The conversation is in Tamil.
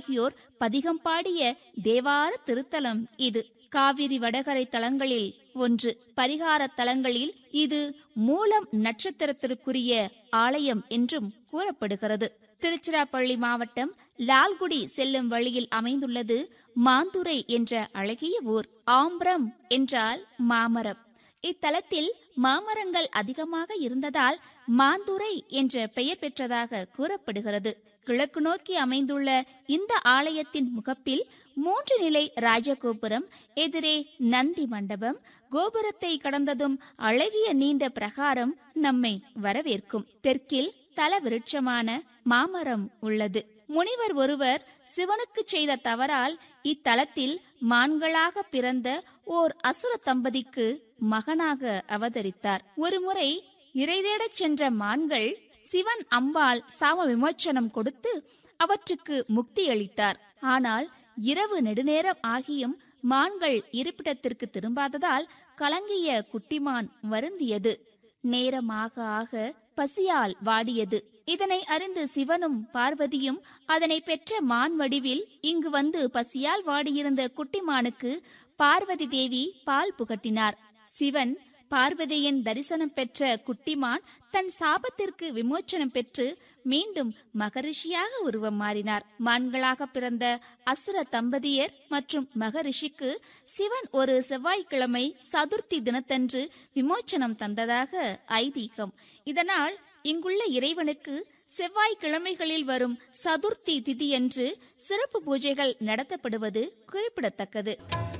ஆகியோர் பதிகம் பாடிய தேவார திருத்தலம் இது காவிரி வடகரை தலங்களில் ஒன்று பரிகார தலங்களில் இது மூலம் நட்சத்திரத்திற்குரிய ஆலயம் என்றும் கூறப்படுகிறது திருச்சிராப்பள்ளி மாவட்டம் லால்குடி செல்லும் வழியில் அமைந்துள்ளது மாந்துரை என்ற அழகிய ஊர் ஆம்பரம் என்றால் மாமரம் இத்தலத்தில் மாமரங்கள் அதிகமாக இருந்ததால் மாந்துரை என்ற பெயர் பெற்றதாக கூறப்படுகிறது கிழக்கு நோக்கி அமைந்துள்ள இந்த ஆலயத்தின் முகப்பில் மூன்று நிலை ராஜகோபுரம் எதிரே நந்தி மண்டபம் கோபுரத்தை கடந்ததும் அழகிய நீண்ட பிரகாரம் நம்மை வரவேற்கும் தெற்கில் தல விருட்சமான மாமரம் உள்ளது முனிவர் ஒருவர் சிவனுக்கு செய்த தவறால் இத்தலத்தில் மான்களாக பிறந்த ஓர் அசுர தம்பதிக்கு மகனாக அவதரித்தார் ஒருமுறை இறைதேடச் சென்ற மான்கள் சிவன் அம்பாள் சாம விமோச்சனம் கொடுத்து அவற்றுக்கு முக்தி அளித்தார் ஆனால் இரவு நெடுநேரம் ஆகியும் மான்கள் இருப்பிடத்திற்கு திரும்பாததால் கலங்கிய குட்டிமான் வருந்தியது நேரமாக ஆக பசியால் வாடியது இதனை அறிந்து சிவனும் பார்வதியும் அதனை பெற்ற மான் வடிவில் இங்கு வந்து பசியால் வாடியிருந்த குட்டிமானுக்கு பார்வதி தேவி பால் புகட்டினார் சிவன் பார்வதியின் தரிசனம் பெற்ற குட்டிமான் தன் சாபத்திற்கு விமோச்சனம் பெற்று மீண்டும் மகரிஷியாக உருவம் மாறினார் மான்களாக பிறந்த அசுர தம்பதியர் மற்றும் மகரிஷிக்கு சிவன் ஒரு செவ்வாய்க்கிழமை சதுர்த்தி தினத்தன்று விமோச்சனம் தந்ததாக ஐதீகம் இதனால் இங்குள்ள இறைவனுக்கு செவ்வாய்க்கிழமைகளில் வரும் சதுர்த்தி திதியன்று சிறப்பு பூஜைகள் நடத்தப்படுவது குறிப்பிடத்தக்கது